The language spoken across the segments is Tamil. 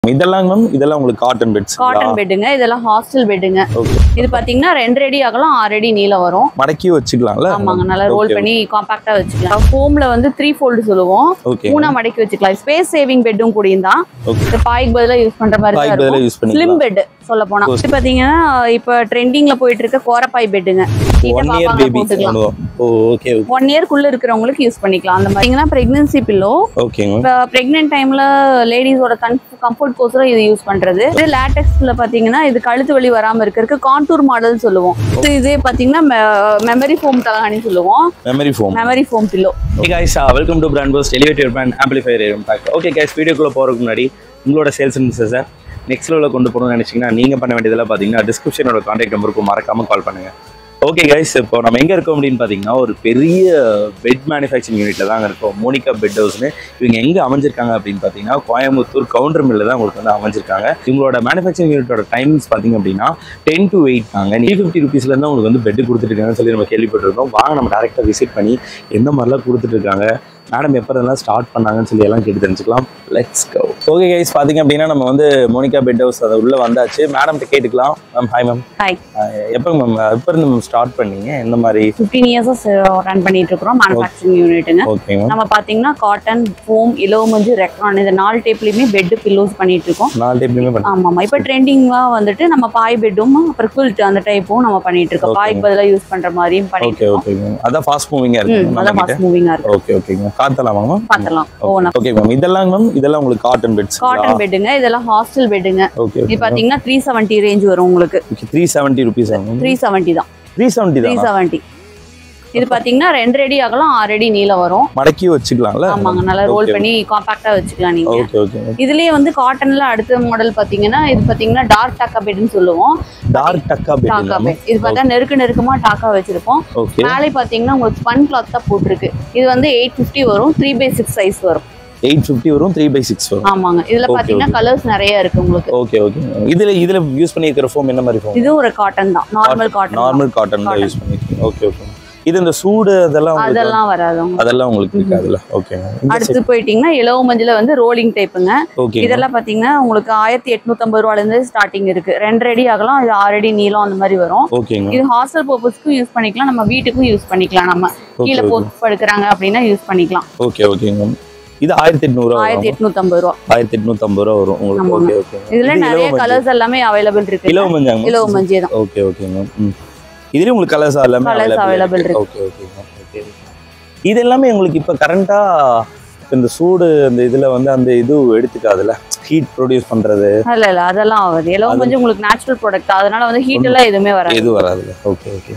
இதெல்லாம் மேம் இதெல்லாம் உங்களுக்கு காட்டன் பெட்ஸ் காட்டன் பெட்டுங்க இதெல்லாம் ஹாஸ்டல் பெட்டுங்க ஓகே இது பாத்தீங்கன்னா ரெண்டு அடி அகலம் ஆறு அடி நீளம் வரும் மடக்கி வச்சுக்கலாம்ல ஆமாங்க நல்லா ரோல் Okay, பண்ணி காம்பாக்டா வச்சுக்கலாம் ஃபோம்ல வந்து த்ரீ ஃபோல்டு சொல்லுவோம் ஓகே மூணா மடக்கி வச்சுக்கலாம் ஸ்பேஸ் சேவிங் பெட்டும் கூடியும் தான் ஓகே இந்த பாய்க்கு பதிலா யூஸ் பண்ற மாதிரி தான் பாய்க்கு இருக்கும் பதிலா யூஸ் ஸ்லிம் பண்ணிக்கலாம் பெட் சொல்ல போனா இது பாத்தீங்கன்னா இப்ப ட்ரெண்டிங்ல போயிட்டு இருக்க கோரப்பாய் பெட்டுங்க ஒன் இயர் பேபி போட்டுக்கலாம் ஓ ஓகே ஓகே ஒன் இயர்க்குள்ள இருக்கிறவங்களுக்கு யூஸ் பண்ணிக்கலாம் அந்த மாதிரி பிரெக்னன்சி பில்லோ ஓகேங்க இப்போ ப்ரெக்னென்ட் டைம்ல லேடிஸோட கம்ஃபர்ட் கோசரம் இது யூஸ் பண்றது இது லேட்டெக்ஸ்ல பாத்தீங்கன்னா இது கழுத்து வலி வராம இருக்கிறதுக்கு கான்டூர் மாடல் சொல்லுவோம் இது இதே பாத்தீங்கன்னா மெமரி ஃபோம் தலகாணி சொல்லுவோம் memory foam memory foam pillow Hey guys, uh, welcome to Brand Burst Elevator Brand Amplifier Impact. Okay guys, வீடியோக்குள்ள போறதுக்கு முன்னாடி உங்களோட சேல்ஸ் அண்ட் பிசினஸை நெக்ஸ்ட் லெவலில் கொண்டு போகணும்னு நினைச்சீங்கன்னா நீங்க பண்ண வேண்டியதெல்லாம் பார்த்தீங்கன்னா டிஸ்கிரிப்ஷனோட கான்டாக்ட் நம்பருக்கு மறக்காம கால் பண்ணுங்க ஓகே கைஸ் இப்போ நம்ம எங்க இருக்கோம் அப்படின்னு பார்த்தீங்கன்னா ஒரு பெரிய பெட் மேனுஃபேக்சரிங் யூனிட்ல தான் இருக்கோம் மோனிகா பெட் ஹவுஸ்னு இவங்க எங்க அமைஞ்சிருக்காங்க அப்படின்னு பார்த்தீங்கன்னா கோயம்புத்தூர் கவுண்டர் மில்ல தான் உங்களுக்கு வந்து அமைஞ்சிருக்காங்க இவங்களோட மேனுஃபேக்சரிங் யூனிட்டோட டைமிங்ஸ் பார்த்தீங்க அப்படின்னா டென் டு எயிட் தாங்க த்ரீ ஃபிஃப்டி ருபீஸ்ல இருந்து உங்களுக்கு வந்து பெட் கொடுத்துருக்காங்கன்னு சொல்லி நம்ம கேள்விப்பட்டிருக்கோம் வாங்க நம்ம டேரெக்டாக விசிட் பண்ணி எந்த மாதிரிலாம் கொடுத்துட்டு இருக்காங்க மேடம் எப்போ இதெல்லாம் ஸ்டார்ட் பண்ணாங்கன்னு சொல்லி எல்லாம் கேட்டு தெரிஞ்சுக்கலாம் லெட்ஸ் கோ ஓகே கைஸ் பார்த்தீங்க அப்படின்னா நம்ம வந்து மோனிகா பெட் ஹவுஸ் அது உள்ள வந்தாச்சு மேடம்கிட்ட கேட்டுக்கலாம் மேம் ஹாய் மேம் ஹாய் எப்போ மேம் எப்போ இருந்து மேம் ஸ்டார்ட் பண்ணீங்க எந்த மாதிரி ஃபிஃப்டீன் இயர்ஸா ரன் பண்ணிட்டு இருக்கிறோம் மேனுஃபேக்சரிங் யூனிட்டுங்க ஓகே மேம் நம்ம பாத்தீங்கன்னா காட்டன் ஃபோம் இலவமஞ்சு ரெக்ரான் இந்த நாலு டைப்லயுமே பெட் பில்லோஸ் பண்ணிட்டு இருக்கோம் நாலு டைப்லையுமே பண்ணி ஆமா ஆமா இப்போ ட்ரெண்டிங்கா வந்துட்டு நம்ம பாய் பெட்டும் அப்புறம் குல்ட் அந்த டைப்பும் நம்ம பண்ணிட்டு இருக்கோம் Okay. பாய்க்கு பதிலா யூஸ் பண்ற மாதிரியும் பண்ணிட்டு ஓகே இருக்கோம் ஓகே மேம் அதான் ஃபாஸ்ட் மூவிங்காக இருக்கு ம், மேம் அதான் நம்மகிட்ட ஃபாஸ்ட் மூவிங்கா இருக்கு ஓகே ஓகே மேம் காத்தலாமா மேம் பாத்திரலாம் ஓ ஓகே மேம் இதெல்லாம் மேம் இதெல்லாம் உங்களுக்கு காட்டன் பெட்ஸ் காட்டன் பெட்டுங்க இதெல்லாம் ஹாஸ்டல் பெட்டுங்க ஓகே இது பாத்தீங்கன்னா த்ரீ செவன்ட்டி ரேஞ்ச் வரும் உங்களுக்கு ஓகே த்ரீ செவன்ட்டி ருபீஸ் ஆகும் த்ரீ செவன்ட்டி தான் த்ரீ செவன்ட்டி த்ரீ தான் செவன்ட்டி இது பாத்தீங்கன்னா ரெண்டு அடி அகலம் ஆறு அடி நீளம் வரும் மடக்கி வச்சுக்கலாம்ல ஆமாங்க நல்லா ரோல் Okay. பண்ணி காம்பாக்டா வச்சுக்கலாம் நீங்க ஓகே ஓகே இதுலயே வந்து காட்டன்ல அடுத்த மாடல் பாத்தீங்கன்னா இது பாத்தீங்கன்னா டார்க் டாக்கா பெட்னு சொல்லுவோம் டார்க் டக்கா பெட் டாக்கா பெட் இது பார்த்தா நெருக்க நெருக்கமா டாக்கா வச்சிருப்போம் ஓகே மேலே பாத்தீங்கன்னா உங்களுக்கு ஸ்பன் கிளாத் தான் போட்டிருக்கு இது வந்து எயிட் ஃபிஃப்டி வரும் த்ரீ பை சிக்ஸ் சைஸ் வரும் எயிட் ஃபிஃப்டி வரும் த்ரீ பை சிக்ஸ் வரும் ஆமாங்க இதுல Okay, பாத்தீங்கன்னா கலர்ஸ் நிறைய இருக்கு உங்களுக்கு ஓகே ஓகே இதுல இதுல யூஸ் பண்ணியிருக்கிற ஃபோம் என்ன மாதிரி ஃபோம் இது ஒரு காட்டன் தான் நார்மல் காட்டன் நார்மல் காட்டன் தான் Cotton. யூஸ் பண்ணிருக்கீங்க ஓகே ஓகே இது இந்த சூடு அதெல்லாம் உங்களுக்கு அதெல்லாம் வராது உங்களுக்கு. அதெல்லாம் உங்களுக்கு இருக்காதுல்ல ஓகே அடுத்து போயிட்டீங்கன்னா இலவ மஞ்சள் வந்து ரோலிங் டைப்புங்க ஓகே இதெல்லாம் பாத்தீங்கன்னா உங்களுக்கு ஆயிரத்தி எட்நூத்தம்பது ரூபால இருந்து ஸ்டார்டிங் இருக்கு ரெண்டு அடி ஆகலாம் இது ஆறு அடி நீளம் அந்த மாதிரி வரும் ஓகேங்க இது ஹாஸ்டல் பர்பஸ்க்கும் யூஸ் பண்ணிக்கலாம் நம்ம வீட்டுக்கும் யூஸ் பண்ணிக்கலாம் நம்ம கீழே okay. போட்டு படுக்கிறாங்க அப்படின்னா யூஸ் பண்ணிக்கலாம் ஓகே ஓகேங்க இது ஆயிரத்தி எட்நூறுவா ஆயிரத்தி எட்நூத்தம்பது ரூபா ஆயிரத்தி எட்நூத்தம்பது ரூபா வரும் உங்களுக்கு ஆமாங்க. ஓகே ஓகே இதுல நிறைய கலர்ஸ் எல்லாமே அவைலபிள் இருக்கு இலவ மஞ்சாங்க இலவ மஞ்சள் தான் ஓகே ஓகேங்க ம் இதுலயும் உங்களுக்கு கலர்ஸ் எல்லாமே Colours available இருக்கு. ஓகே ஓகேங்க ஓகே இது எல்லாமே உங்களுக்கு இப்போ கரண்டா இந்த சூடு அந்த இதுல வந்து அந்த இது எடுத்துக்காதுல்ல ஹீட் ப்ரொடியூஸ் பண்றது இல்ல இல்ல அதெல்லாம் ஆகுது இலவ மஞ்சள் உங்களுக்கு நேச்சுரல் ப்ராடக்ட் அதனால வந்து ஹீட் எல்லாம் எதுவுமே வராது எதுவும் வராதுல்ல ஓகே ஓகே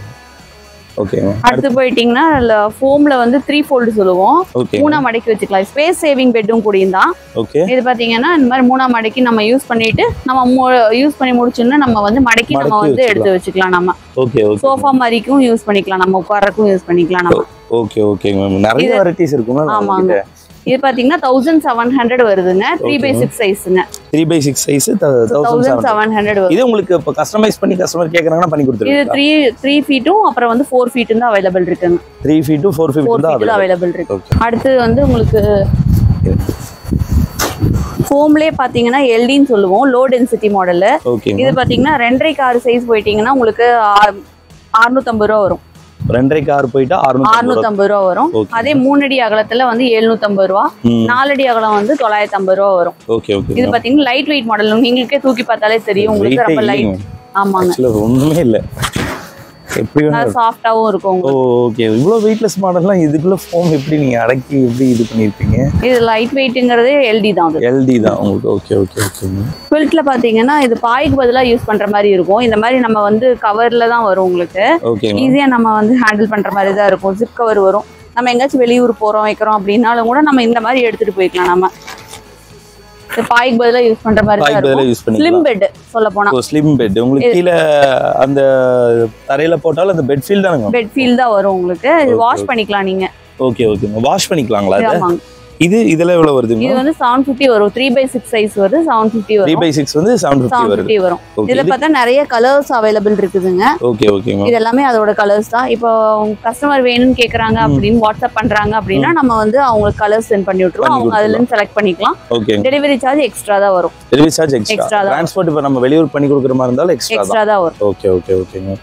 ஓகேங்க அடுத்து போயிட்டீங்கன்னா ஃபோம்ல வந்து த்ரீ ஃபோல்டு சொல்லுவோம் ஓகே மூணா மடக்கி வச்சுக்கலாம் ஸ்பேஸ் சேவிங் பெட்டும் கூடியும் தான் ஓகே இது பாத்தீங்கன்னா இந்த மாதிரி மூணா மடக்கி நம்ம யூஸ் பண்ணிட்டு நம்ம யூஸ் பண்ணி முடிச்சோன்னா நம்ம வந்து மடக்கி நம்ம மடக்கி வந்து எடுத்து வச்சுக்கலாம் நம்ம ஓகே ஓகே சோஃபா மாதிரிக்கும் யூஸ் பண்ணிக்கலாம் நம்ம உட்காரக்கும் யூஸ் பண்ணிக்கலாம் நம்ம ஓகே ஓகேங்க மேம் நிறைய இது- வெரைட்டிஸ் இருக்குங்களா ஆமாங்க இது பாத்தீங்கன்னா தௌசண்ட் செவன் ஹண்ட்ரட் வருதுங்க த்ரீ பை Okay. சிக்ஸ் சைஸுங்க three by six size thousand thousand seven seven hundred வரும் இது உங்களுக்கு இப்போ கஸ்டமைஸ் பண்ணி கஸ்டமர் கேட்குறாங்கன்னா பண்ணி இது கொடுத்துருக்கீங்க த்ரீ த்ரீ ஃபீட்டும் அப்புறம் வந்து ஃபோர் ஃபீட்டும் தான் அவைலபிள் இருக்குங்க three feet to four feet four தான் ஃபீட் available. அவைலபிள் இருக்கு ஓகே அடுத்து வந்து உங்களுக்கு ஃபோம்லேயே பார்த்தீங்கன்னா எல்டின்னு சொல்லுவோம் லோ டென்சிட்டி மாடலு ஓகேங்க இது பார்த்தீங்கன்னா ரெண்டரை கார் சைஸ் போயிட்டீங்கன்னா உங்களுக்கு அறுநூத்தம்பது ரூபா வரும் ரெண்டரை கார் போயிட்டா அறுநூத்தி அறுநூத்தம்பது ரூபா வரும் Okay. அதே மூணடி அகலத்துல வந்து எழுநூத்தம்பது ரூபா ம் நாலடி அகலம் வந்து தொள்ளாயிரத்தி ஐம்பது ரூபா வரும் ஓகே ஓகே இது பாத்தீங்கன்னா லைட் வெயிட் மாடல் நீங்களுக்கே தூக்கி பார்த்தாலே தெரியும் உங்களுக்கு ரொம்ப லைட் ஆமாங்க ஆக்சுவலாக ஒன்றுமே இல்லை எப்படி வேணா நல்லா சாஃப்டாவும் இருக்கும் ஓ உங்களுக்கு ஓகே இவ்வளோ வெயிட்லெஸ் மாடல்லாம் இதுக்குள்ள ஃபோம் எப்படி நீங்கள் அடக்கி எப்படி இது பண்ணியிருப்பீங்க இது லைட் வெயிட்டுங்கிறது எல்டி தான் அது எல்டி தான் உங்களுக்கு ஓகே ஓகே ஓகேங்க குவில்ட்ல பாத்தீங்கன்னா இது பாய்க்கு பதிலா யூஸ் பண்ற மாதிரி இருக்கும் இந்த மாதிரி நம்ம வந்து கவர்ல தான் வரும் உங்களுக்கு ஓகேங்க ஈஸியா நம்ம வந்து ஹேண்டில் பண்ற மாதிரி தான் இருக்கும் ஜிப் கவர் வரும் நம்ம எங்கேயாச்சும் வெளியூர் போறோம் வைக்கிறோம் அப்படின்னாலும் கூட நம்ம இந்த மாதிரி எடுத்துட்டு போய்க்கலாம் நம்ம இது பாய்க்கு பதிலா யூஸ் பண்ற மாதிரி தான் பாய்க்கு பதிலாக இருக்கும் யூஸ் ஸ்லிம் பண்ணிக்கலாம் பெட் சொல்ல போனா ஓ ஸ்லிம் பெட் உங்களுக்கு கீழே அந்த தரையில போட்டாலும் அந்த பெட் ஃபீல் தானுங்க பெட் ஃபீல் தான் வரும் உங்களுக்கு இது Okay, வாஷ் பண்ணிக்கலாம் நீங்க ஓகே ஓகேங்க வாஷ் பண்ணிக்கலாங்களா இது அது ஆமாங்க இது இதுல எவ்வளவு வருது இது வந்து செவன் ஃபிஃப்டி வரும் த்ரீ பை சிக்ஸ் சைஸ் வருது செவன் ஃபிஃப்டி த்ரீ வரும் பை சிக்ஸ் வந்து செவன் ஃபிஃப்டி செவன் வருது ஃபிஃப்டி வரும் ஓகே இதுல பார்த்தா நிறைய கலர்ஸ் அவைலபிள் இருக்குதுங்க ஓகே ஓகேங்க இது எல்லாமே அதோட கலர்ஸ் தான் இப்போ கஸ்டமர் வேணும்னு கேக்குறாங்க அப்படின்னு வாட்ஸ்அப் பண்றாங்க அப்படின்னா நம்ம வந்து அவங்களுக்கு கலர்ஸ் சென்ட் பண்ணி விட்டுருவோம் பண்ணி அவங்க அதுல இருந்து செலக்ட் பண்ணிக்கலாம் ஓகே டெலிவரி சார்ஜ் எக்ஸ்ட்ரா தான் வரும் டெலிவரி சார்ஜ் எக்ஸ்ட்ரா Extra தான். டிரான்ஸ்போர்ட் இப்போ நம்ம வெளியூர் பண்ணி கொடுக்குற மாதிரி இருந்தாலும் எக்ஸ்ட்ரா தான் எக்ஸ்ட்ரா தான் வரும் ஓகே ஓகே ஓகேங்க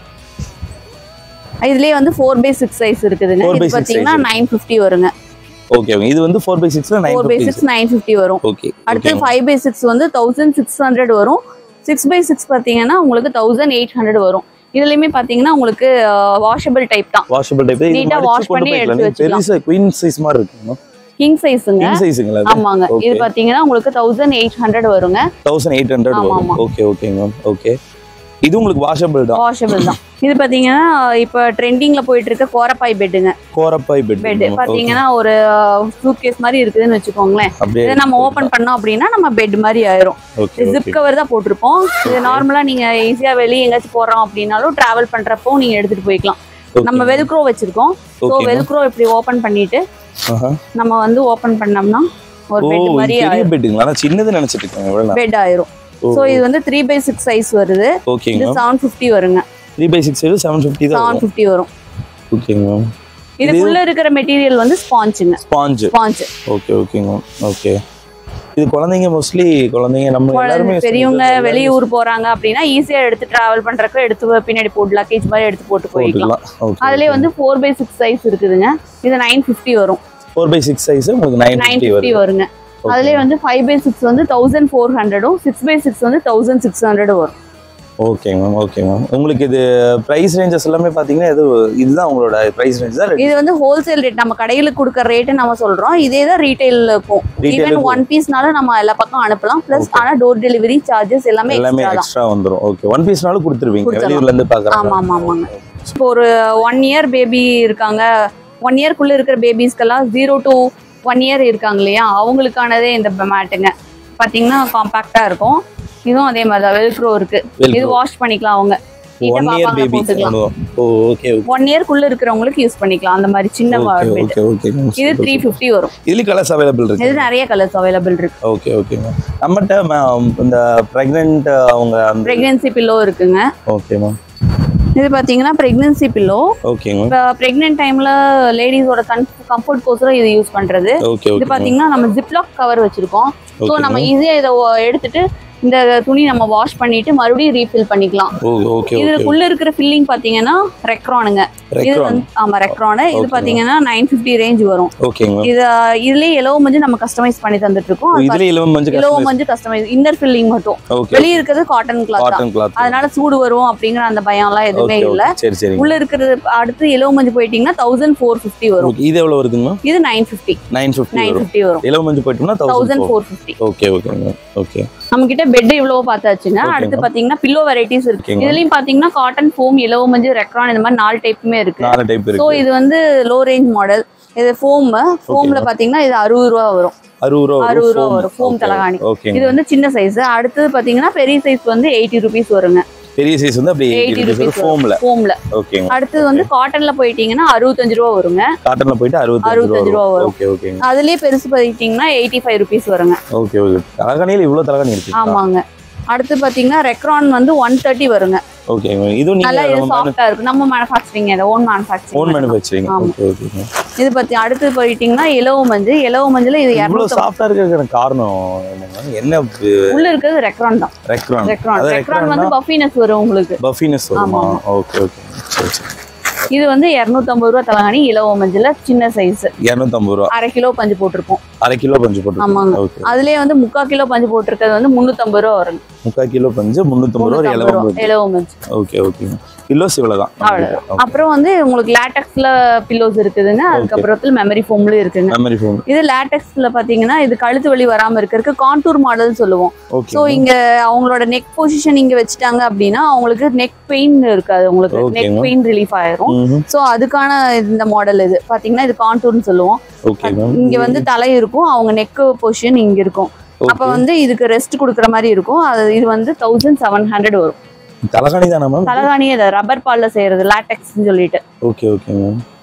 இதுலயே வந்து ஃபோர் பை சிக்ஸ் சைஸ் இருக்குதுங்க 4 by இது 6 பாத்தீங்கன்னா size நைன் ஃபிஃப்டி வருங்க ஓகே இது வந்து ஃபோர் பை சிக்ஸ்ல nine four by fifty six nine fifty வரும் ஓகே அடுத்து ஃபைவ் பை சிக்ஸ் வந்து தௌசண்ட் சிக்ஸ் ஹண்ட்ரட் வரும் சிக்ஸ் பை சிக்ஸ் பார்த்தீங்கன்னா உங்களுக்கு தௌசண்ட் எயிட் ஹண்ட்ரட் வரும் இதுலயுமே பார்த்தீங்கன்னா உங்களுக்கு வாஷபிள் டைப் தான் வாஷபிள் டைப் இது Neat ஆ மடிச்சு wash கொண்டு பண்ணி போய்க்கலாம் எடுத்து நீங்க பெருசு குயின் சைஸ் மாதிரி இருக்குங்க கிங் சைஸுங்க கிங் சைஸுங்களா ஆமாங்க Okay. இது பார்த்தீங்கன்னா உங்களுக்கு தௌசண்ட் எயிட் ஹண்ட்ரட் வருங்க தௌசண்ட் எயிட் ஹண்ட்ரட் ஆமா, வரும் ஆமா. ஓகே ஓகேங்க ஓகே இது உங்களுக்கு வாஷபிள் தான் வாஷபிள் தான் இது பார்த்தீங்கன்னா இப்போ ட்ரெண்டிங்ல போயிட்டு இருக்க கோரப்பாய் பெட்டுங்க கோரப்பாய் பெட் பெட் பார்த்தீங்கன்னா ஒரு சூட் கேஸ் மாதிரி இருக்குதுன்னு வச்சுக்கோங்களேன் அப்படியே இதை நம்ம ஓபன் பண்ணோம் அப்படின்னா நம்ம பெட் மாதிரி ஆயிரும் ஓகே ஜிப் கவர் தான் போட்டிருப்போம் இது நார்மலா நீங்க ஈஸியா வெளியே எங்கேயாச்சும் போறோம் அப்படின்னாலும் டிராவல் பண்றப்போ நீங்க எடுத்துட்டு போய்க்கலாம் நம்ம வெல்க்ரோ வச்சிருக்கோம் ஸோ Okay. வெல்க்ரோ இப்படி ஓபன் பண்ணிட்டு ஆஹா. நம்ம வந்து ஓபன் பண்ணோம்னா ஒரு ஓ பெட் இது மாதிரி பெரிய பெட்டுங்களா நான் சின்னது நினைச்சிட்டு இருக்கேன் எவ்வளவு பெட் ஆயிரும் ஓ ஸோ இது வந்து த்ரீ பை சிக்ஸ் சைஸ் வருது இது ஓகேங்க செவன் ஃபிஃப்டி வருங்க three by six seven fifty தான் செவன் வரும் ஃபிஃப்டி வரும் ஓகேங்க இதுக்குள்ள இருக்கிற மெட்டீரியல் வந்து ஸ்பாஞ்சுங்க ஸ்பாஞ்சு ஸ்பாஞ்ச் ஓகே ஓகேங்க ஓகே இது குழந்தைங்க மோஸ்ட்லி குழந்தைங்க நம்ம எல்லாருமே பெரியவங்க வெளியூர் போறாங்க அப்படின்னா ஈஸியா எடுத்து டிராவல் பண்றப்ப எடுத்து பின்னாடி போட்டு லக்கேஜ் மாதிரி எடுத்து போட்டு போய்க்கலாம் போட்டுக்கலாம் ஓகே அதுலயே வந்து ஃபோர் பை சிக்ஸ் சைஸ் இருக்குதுங்க இது நைன் ஃபிஃப்டி வரும் ஃபோர் பை சிக்ஸ் சைஸ் உங்களுக்கு நைன் நைன் ஃபிஃப்டி ஃபிஃப்டி வருது வருங்க அதுலயே வந்து ஃபைவ் பை சிக்ஸ் வந்து தௌசண்ட் ஃபோர் ஹண்ட்ரடும் சிக்ஸ் பை சிக்ஸ் வந்து தௌசண்ட் சிக்ஸ் ஹண்ட்ரட் வரும் ஓகே மேம் ஓகே மேம் உங்களுக்கு இது ப்ரைஸ் ரேஞ்சஸ் எல்லாமே பார்த்தீங்கன்னா இது இதுதான் உங்களோட ப்ரைஸ் ரேஞ்ச் தான் இது வந்து ஹோல்சேல் ரேட் நம்ம கடையில கொடுக்குற ரேட்டு நம்ம சொல்றோம் இதே தான் ரீட்டைல்ல இருக்கும் Retail ஈவன் க்கும். ஒன் பீஸ்னாலும் நம்ம எல்லா பக்கம் அனுப்பலாம் பிளஸ் ஆனா டோர் டெலிவரி சார்ஜஸ் எல்லாமே எல்லாமே எக்ஸ்ட்ரா தான் எக்ஸ்ட்ரா வந்துரும் ஓகே ஒன் பீஸ்னாலும் கொடுத்துருவீங்க கொடுத்துடலாம். வெளியூர்ல இருந்து ஆமா பார்க்குறாங்க ஆமா ஆமாங்க இப்போ ஒரு ஒன் இயர் பேபி இருக்காங்க ஒன் இயர்க்குள்ள இருக்கிற பேபிஸ்க்கெல்லாம் ஜீரோ டு ஒன் இயர் இருக்காங்க இல்லையா அவங்களுக்கானதே இந்த மேட்டுங்க பாத்தீங்கன்னா காம்பாக்டா இருக்கும் இதுவும் அதே மாதிரி தான் வெல்க்ரோ இருக்கு Velcro. இது வாஷ் பண்ணிக்கலாம் அவங்க ஒன் இயர் பேபி போட்டுக்கலாம் ஓ ஓகே ஒன் இயர்க்குள்ள இருக்கிறவங்களுக்கு யூஸ் பண்ணிக்கலாம் அந்த மாதிரி சின்ன ஓகே பெட் ஓகே ஓகே இது த்ரீ ஃபிஃப்டி வரும் இதுல கலர்ஸ் அவைலபிள் இருக்கு இது நிறைய கலர்ஸ் அவைலபிள் இருக்கு ஓகே ஓகேங்க நம்மகிட்ட ma'am, இந்த ப்ரெக்னென்ட் அவங்க அந்த பிரெக்னன்சி பில்லோ இருக்குங்க ஓகே மேம் இது பாத்தீங்கன்னா பிரெக்னன்சி பில்லோ ஓகேங்க இப்போ பிரெக்னென்ட் டைம்ல லேடிஸோட கன் கம்ஃபர்ட் கோசரம் இது யூஸ் பண்றது ஓகே இது ஓகே பாத்தீங்கன்னா நம்ம ஜிப்லாக் கவர் வச்சிருக்கோம் ஸோ Okay, நம்ம ஈஸியா இதை ஒ- எடுத்துட்டு இந்த துணி நம்ம வாஷ் பண்ணிட்டு மறுபடியும் ரீஃபில் பண்ணிக்கலாம் ஓ ஓகே ஓகே இதுக்குள்ள இருக்கிற ஃபில்லிங் பாத்தீங்கன்னா ரெக்ரானுங்க இது ரெக்ரான் வந்து ஆமா ரெக்ரானு இது Okay. பாத்தீங்கன்னா நைன் ஃபிஃப்டி ரேஞ்ச் வரும் ஓகேங்க இது இதுலயே எலோ மஞ்சு நம்ம கஸ்டமைஸ் பண்ணி தந்துட்டு இருக்கோம் இதுல இலவம் மஞ்சள் எலோ மஞ்சு கஸ்டமைஸ் இன்னர் ஃபில்லிங் மட்டும் ஓகே வெளியே இருக்கிறது காட்டன் கிளாத் தான் காட்டன் கிளாத் அதனால சூடு வரும் அப்படிங்கிற அந்த பயம்லாம் எதுவுமே ஓகே இல்ல சரி சரி உள்ள இருக்கிறது அடுத்து எலோ மஞ்சு போயிட்டீங்கன்னா தௌசண்ட் ஃபோர் ஃபிஃப்டி வரும் ஓகே இது எவ்வளவு வருதுங்க இது nine fifty nine fifty nine வரும் ஃபிஃப்டி வரும் இலவம் மஞ்சள் போயிட்டோம்னா thousand thousand four fifty okay ஓகேங்க ஓகே நம்ம கிட்ட பெட் இவ்வளவு பார்த்தாச்சுங்க Okay, அடுத்து ma'am. பாத்தீங்கன்னா பில்லோ வெரைட்டிஸ் இருக்கு Okay, ma'am. இதுலயும் பாத்தீங்கன்னா காட்டன் ஃபோம் இலவ மஞ்சு ரெக்ரான் இந்த மாதிரி நாலு டைப்புமே இருக்கு நாலு டைப் சோ இருக்கு இது வந்து லோ ரேஞ்ச் மாடல் இது ஃபோம் ஃபோம்ல ma'am. பாத்தீங்கன்னா இது அறுபது ரூபா வரும் அறுபது ரூபா அறுபது ரூபா வரும் ஃபோம் தலகாணி ஓகே இது வந்து சின்ன சைஸ் அடுத்தது பாத்தீங்கன்னா பெரிய சைஸ் வந்து எயிட்டி ருபீஸ் வருங்க பெரிய சைஸ் வந்து அப்படியே எயிட்டி எயிட்டி ருபீஸ் ஃபோம்ல ஃபோம்ல ஓகேங்க அடுத்தது வந்து காட்டன்ல போயிட்டீங்கன்னா அறுபத்தஞ்சு ரூபா வருங்க காட்டன்ல போயிட்டு அறுபத்தஞ்சு அறுபத்தஞ்சு ரூபா ரூபா வரும் வரும். ஓகே ஓகேங்க அதுலயே பெருசு பாத்தீங்கன்னா எயிட்டி ஃபைவ் ருபீஸ் வருங்க ஓகே ஓகே தலகாணியில் இவ்வளவு தலகாணி இருக்கு ஆமாங்க அடுத்து பாத்தீங்கன்னா ரெக்ரான் வந்து ஒன் தேர்ட்டி வருங்க ஓகேங்க இதுவும் நல்லா இது நீங்க சாஃப்டா இருக்கு நம்ம மேனுஃபேக்சரிங் இதை ஓன் ஓன் மேனுஃபேக்சரிங் மேனுஃபேக்சரிங் ஆமா. ஓகே ஓகேங்க இது பத்தி அடுத்து போயிட்டீங்கன்னா இலவ மஞ்சள் இலவ மஞ்சள் இது இவ்வளவு இரநூத்தி சாஃப்டா இருக்கிறதுக்கான காரணம் என்னங்க என்ன உள்ள இருக்கிறது ரெக்ரான் தான் ரெக்ரான் ரெக்ரான் அது ரெக்ரான் ரெக்ரான் வந்து பஃபினஸ் வரும் உங்களுக்கு பஃபினஸ் வருமா ஆமா. ஓகே ஓகே சரி சரி இது வந்து இரநூத்தம்பது ரூபா தலகாணி இலவ மஞ்சள் சின்ன சைஸ் இரநூத்தம்பது ரூபா அரை கிலோ பஞ்சு போட்டிருப்போம் அரை கிலோ பஞ்சு போட்டு ஆமாங்க. ஓகே அதுலயே வந்து முக்கால் கிலோ பஞ்சு போட்டிருக்கிறது வந்து முந்நூத்தம்பது ரூபா வரும் முக்கால் கிலோ பஞ்சு முந்நூற்றம்பது ரூபா முந்நூத்தம்பது ரூபா இலவம் இலவ மஞ்சள் ஓகே ஓகேங்க கிலோஸ் இவ்வளவுதான் அவ்வளவுதான். அப்புறம் வந்து உங்களுக்கு லேட்டக்ஸ்ல பில்லோஸ் இருக்குதுங்க அதுக்கப்புறத்துல மெமரி ஃபோம்ல இருக்குங்க மெமரி ஃபோன் இது லேட்டக்ஸ்ல பாத்தீங்கன்னா இது கழுத்து வலி வராம இருக்கிறதுக்கு கான்டூர் மாடல் சொல்லுவோம் ஓகே சோ இங்க அவங்களோட நெக் பொசிஷன் இங்க வச்சுட்டாங்க அப்படின்னா அவங்களுக்கு நெக் பெயின் இருக்காது உங்களுக்கு Okay, neck ma'am. Pain relief ஆயிரும் சோ அதுக்கான இந்த மாடல் இது பாத்தீங்கன்னா இது கான்டூர்னு சொல்லுவோம் ஓகே மேம் இங்க வந்து தலை இருக்கும் அவங்க நெக் பொசிஷன் இங்க இருக்கும் அப்ப வந்து இதுக்கு ரெஸ்ட் கொடுக்குற மாதிரி இருக்கும் அது இது வந்து தௌசண்ட் செவன் ஹண்ட்ரட் வரும் தலகாணி தானே மேம் தலகாணியே ரப்பர் பால்ல செய்யறது லேட்டெக்ஸ்னு சொல்லிட்டு ஓகே ஓகே மேம்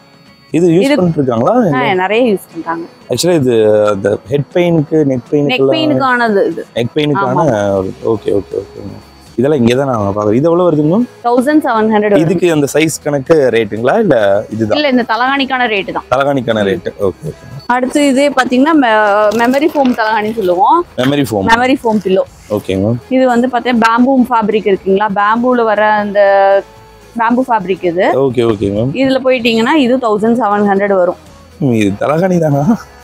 இது யூஸ் இது- பண்ணிட்டு இருக்காங்களா ஆ, நிறைய யூஸ் பண்றாங்க ஆக்சுவலா இது அந்த ஹெட் பெயினுக்கு நெக் நெக் பெயினுக்கு பெயினுக்கானது இது நெக் பெயினுக்கான ஓகே ஓகே ஓகே இதெல்லாம் இங்கே தான் நான் பார்க்குறேன் இது எவ்வளோ வருதுங்க தௌசண்ட் செவன் ஹண்ட்ரட் இதுக்கு அந்த சைஸ் கணக்கு ரேட்டுங்களா இல்ல இதுதான் இல்ல இந்த தலகாணிக்கான ரேட்டு தான் தலகாணிக்கான ரேட்டு ஓகே ஓகே அடுத்து இதே பாத்தீங்கன்னா மெமரி ஃபோம் தலகாணி சொல்லுவோம் memory foam memory foam pillow ஓகேங்க இது வந்து பார்த்தீங்கன்னா பேம்பூ ஃபேப்ரிக் இருக்குங்களா பேம்பூல வர அந்த பேம்பூ ஃபேப்ரிக் இது ஓகே ஓகேங்க இதுல போயிட்டீங்கன்னா இது தௌசண்ட் செவன் ஹண்ட்ரட் வரும் ம், இது தலகாணி தானா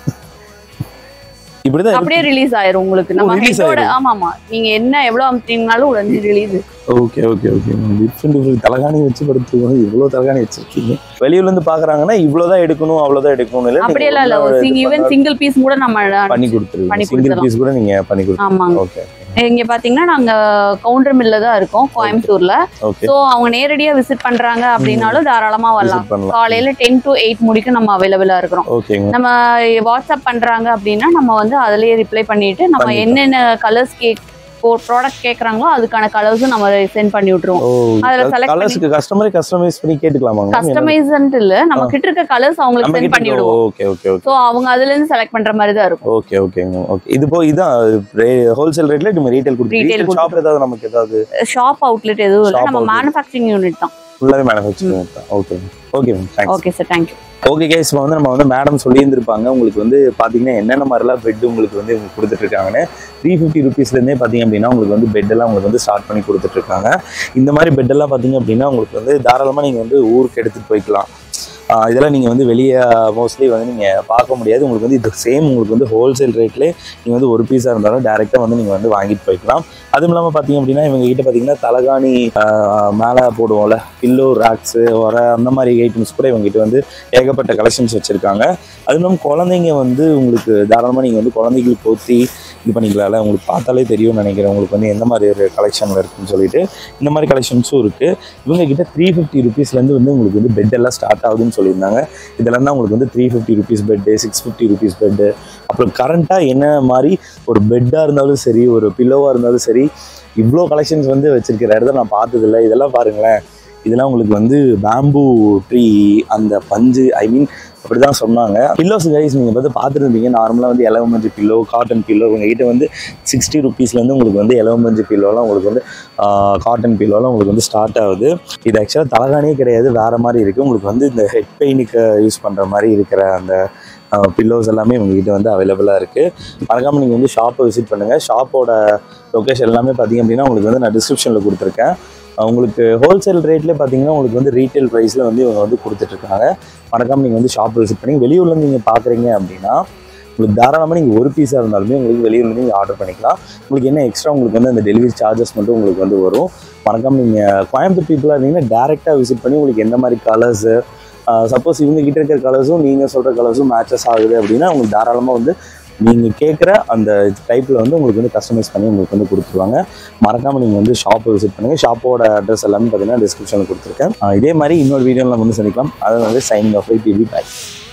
இப்படிதான் இருக்கு. அப்படியே ரிலீஸ் ஆயிரும் உங்களுக்கு ஓ, நம்ம release ஹெட்டோட ஆயிரும். ஆமா ஆமா நீங்க என்ன எவ்வளவு அமுத்தினாலும் உடனே release okay okay okay different different தலகாணி வச்சு படுத்துக்கணும் இவ்வளோ தலகாணி வச்சிருக்கீங்க வெளியூர்ல இருந்து பாக்குறாங்கன்னா இவ்வளவுதான் எடுக்கணும் அவ்வளவுதான் எடுக்கணும் இல்ல அப்படியெல்லாம் இல்ல ஒரு சிங் ஈவன் சிங்கிள் பீஸ் கூட நம்ம பண்ணி கொடுத்துருங்க பண்ணி சிங்கிள் கொடுத்துடலாம். பீஸ் கூட நீங்க பண்ணி கொடுத்துருங்க ஆமாங்க ஓகே இங்க பாத்தீங்கன்னா நாங்க கவுண்டர் மில்ல தான் இருக்கோம் கோயம்புத்தூர்ல ஓகே சோ அவங்க நேரடியா விசிட் பண்றாங்க அப்படின்னாலும் தாராளமா வரலாம் விசிட் பண்ணலாம் காலையில டென் டு எயிட் முடிக்க நம்ம அவைலபிளா இருக்கிறோம் ஓகேங்க நம்ம வாட்ஸ்அப் பண்றாங்க அப்படின்னா நம்ம வந்து அதுலயே ரிப்ளை பண்ணிட்டு நம்ம பண்ணிக்கலாம். என்னென்ன கலர்ஸ் கேக் ப்ராடக்ட் கேக்குறாங்களோ அதுக்கான கலர்ஸும் நம்ம சென்ட் பண்ணி விட்டுருவோம் ஓ அதுல select கலர்ஸ்க்கு கஸ்டமரே கஸ்டமைஸ் பண்ணி கேட்டுக்கலாமாங்க கஸ்டமைஸ்ன்ட்டு இல்ல நம்ம கிட்ட இருக்க கலர்ஸ் அவங்களுக்கு நம்ம சென்ட் பண்ணி கிட்ட விடுவோம் ஓகே ஓகே ஓகே சோ அவங்க அதுல இருந்து செலக்ட் பண்ற மாதிரி தான் இருக்கும் ஓகே ஓகேங்க ஓகே இது போ இதான் ஹோல்சேல் ரேட்ல நம்ம ரீட்டைல் கொடுத்து Retail ரீட்டைல் ஷாப் ஏதாவது நமக்கு ஏதாவது ஷாப் அவுட்லெட் எதுவும் இல்ல Shop நம்ம outlet. மேனுஃபேக்சரிங் யூனிட் தான் ஃபுல்லாவே மேனுஃபேக்சரிங் தான் okay okay ma'am thanks okay sir thank you okay case இப்போ வந்து நம்ம வந்து மேடம் சொல்லியிருந்திருப்பாங்க உங்களுக்கு வந்து பார்த்தீங்கன்னா என்னென்ன மாதிரிலாம் பெட் உங்களுக்கு வந்து உங்களுக்கு கொடுத்துட்டு இருக்காங்கன்னு த்ரீ ஃபிஃப்டி ருபீஸ்லேருந்தே பார்த்தீங்க அப்படின்னா உங்களுக்கு வந்து பெட்டெல்லாம் உங்களுக்கு வந்து ஸ்டார்ட் பண்ணி கொடுத்துட்டு இருக்காங்க இந்த மாதிரி பெட்டெல்லாம் பார்த்தீங்க அப்படின்னா உங்களுக்கு வந்து தாராளமாக நீங்கள் வந்து ஊருக்கு எடுத்துகிட்டு போய்க்கலாம் ஆஹ் இதெல்லாம் நீங்கள் வந்து வெளியே மோஸ்ட்லி வந்து நீங்கள் பார்க்க முடியாது உங்களுக்கு வந்து இது சேம் உங்களுக்கு வந்து ஹோல்சேல் ரேட்லேயே நீங்கள் வந்து ஒரு பீஸாக இருந்தாலும் டேரெக்டாக வந்து நீங்கள் வந்து வாங்கிட்டு போய்க்கலாம் அதுவும் இல்லாமல் பார்த்தீங்க அப்படின்னா இவங்க கிட்ட பார்த்தீங்கன்னா தலகாணி ஆஹ் மேலே போடுவோம்ல பில்லோ ரேக்ஸு வர அந்த மாதிரி ஐட்டம்ஸ் கூட இவங்க கிட்ட வந்து ஏகப்பட்ட கலெக்ஷன்ஸ் வச்சுருக்காங்க அதுவும் இல்லாமல் குழந்தைங்க வந்து உங்களுக்கு தாராளமாக நீங்கள் வந்து குழந்தைங்களுக்கு போத்தி இது பண்ணிக்கலாம்ல உங்களுக்கு பார்த்தாலே தெரியும்னு நினைக்கிறேன் உங்களுக்கு வந்து எந்த மாதிரி ஒரு கலெக்ஷனில் இருக்குன்னு சொல்லிட்டு இந்த மாதிரி கலெக்ஷன்ஸும் இருக்குது இவங்க கிட்ட த்ரீ ஃபிஃப்டி ருபீஸ்லேருந்து வந்து உங்களுக்கு வந்து பெட் எல்லாம் ஸ்டார்ட் ஆகுதுன்னு சொல்லியிருந்தாங்க இதெல்லாம் தான் உங்களுக்கு வந்து three fifty rupees bed six fifty rupees bed அப்புறம் கரண்ட்டாக என்ன மாதிரி ஒரு பெட்டாக இருந்தாலும் சரி ஒரு பில்லோவாக இருந்தாலும் சரி இவ்வளோ கலெக்ஷன்ஸ் வந்து வச்சிருக்கிற இடத்த நான் பார்த்ததில்ல இதெல்லாம் பாருங்களேன் இதெல்லாம் உங்களுக்கு வந்து பேம்பூ ட்ரீ அந்த பஞ்சு ஐ மீன் அப்படி தான் சொன்னாங்க பில்லோஸ் கைஸ் நீங்கள் வந்து பார்த்துருந்தீங்க நார்மலாக வந்து இலவ மஞ்சு பில்லோ காட்டன் பில்லோ உங்ககிட்ட வந்து சிக்ஸ்டி ருபீஸ்லேருந்து உங்களுக்கு வந்து இலவ மஞ்சு பில்லோலாம் உங்களுக்கு வந்து காட்டன் பில்லோலாம் உங்களுக்கு வந்து ஸ்டார்ட் ஆகுது இது ஆக்சுவலாக தலகாணியே கிடையாது வேறு மாதிரி இருக்குது உங்களுக்கு வந்து இந்த ஹெட் பெயினுக்கு யூஸ் பண்ணுற மாதிரி இருக்கிற அந்த பில்லோஸ் எல்லாமே உங்ககிட்ட வந்து அவைலபிளாக இருக்குது மறக்காமல் நீங்கள் வந்து ஷாப்பை விசிட் பண்ணுங்கள் ஷாப்போட லொக்கேஷன் எல்லாமே பார்த்தீங்க அப்படின்னா உங்களுக்கு வந்து நான் டிஸ்கிரிப்ஷனில் கொடுத்துருக்கேன் அஹ் உங்களுக்கு ஹோல்சேல் ரேட்லேயே பார்த்தீங்கன்னா உங்களுக்கு வந்து ரீட்டைல் ப்ரைஸில் வந்து இவங்க வந்து கொடுத்துட்ருக்காங்க மறக்காமல் நீங்கள் வந்து ஷாப் விசிட் பண்ணி வெளியூர்லேருந்து நீங்கள் பார்க்குறீங்க அப்படின்னா உங்களுக்கு தாராளமாக நீங்கள் ஒரு பீஸாக இருந்தாலுமே உங்களுக்கு வெளியூர்லேருந்து நீங்கள் ஆர்டர் பண்ணிக்கலாம் உங்களுக்கு என்ன எக்ஸ்ட்ரா உங்களுக்கு வந்து அந்த டெலிவரி சார்ஜஸ் மட்டும் உங்களுக்கு வந்து வரும் மறக்காமல் நீங்கள் கோயம்புத்தூர் பீப்புளாக இருந்தீங்கன்னா டேரெக்டாக விசிட் பண்ணி உங்களுக்கு எந்த மாதிரி கலர்ஸு சப்போஸ் இவங்க கிட்ட இருக்கிற கலர்ஸும் நீங்கள் சொல்கிற கலர்ஸும் மேட்சஸ் ஆகுது அப்படின்னா உங்களுக்கு தாராளமாக வந்து நீங்கள் கேட்குற அந்த டைப்பில் வந்து உங்களுக்கு வந்து கஸ்டமைஸ் பண்ணி உங்களுக்கு வந்து கொடுத்துருவாங்க மறக்காமல் நீங்கள் வந்து ஷாப்பை விசிட் பண்ணுங்கள் ஷாப்போட அட்ரஸ் எல்லாமே பார்த்தீங்கன்னா டிஸ்கிரிப்ஷனில் கொடுத்துருக்கேன் அஹ் இதே மாதிரி இன்னொரு வீடியோவில் நம்ம வந்து சந்திக்கலாம் அதை வந்து சைனிங் ஆஃப் டிவி பேக்